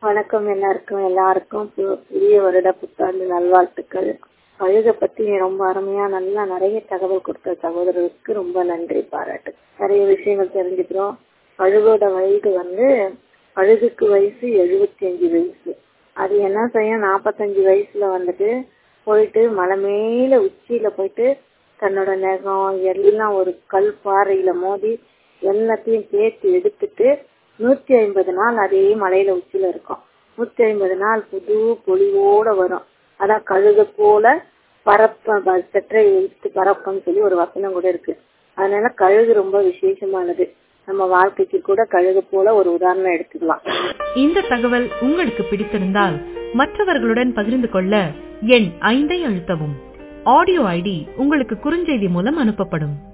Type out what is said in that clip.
வணக்கம் எல்லாருக்கும் எல்லாருக்கும் பு- புதிய வருட புத்தாண்டு நல்வாழ்த்துக்கள் கழுகை பத்தி ரொம்ப அருமையா நல்லா நிறைய தகவல் கொடுத்த சகோதரருக்கு ரொம்ப நன்றி பாராட்டு நிறைய விஷயங்கள் தெரிஞ்சுக்கிறோம் கழுகோட வயது வந்து கழுகுக்கு வயசு எழுபத்தி அஞ்சு வயசு அது என்ன செய்யும் நாற்பத்தஞ்சு வயசுல வந்துட்டு போயிட்டு மலை மேல உச்சியில போயிட்டு தன்னோட நகம் எல்லாம் ஒரு கல் பாறையில மோதி எல்லாத்தையும் தேய்ச்சி எடுத்துட்டு நூத்தி ஐம்பது நாள் அதே மலையில உச்சியில இருக்கும் நூத்தி ஐம்பது நாள் புது பொலிவோட வரும் அதான் கழுகு போல பரப்ப செற்றை வைத்து பரப்பன்னு சொல்லி ஒரு வசனம் கூட இருக்கு அதனால கழுகு ரொம்ப விசேஷமானது நம்ம வாழ்க்கைக்கு கூட கழுகு போல ஒரு உதாரணம் எடுத்துக்கலாம் இந்த தகவல் உங்களுக்கு பிடித்திருந்தால் மற்றவர்களுடன் பகிர்ந்து கொள்ள எண் ஐந்தை அழுத்தவும் ஆடியோ ஐடி உங்களுக்கு குறுஞ்செய்தி மூலம் அனுப்பப்படும்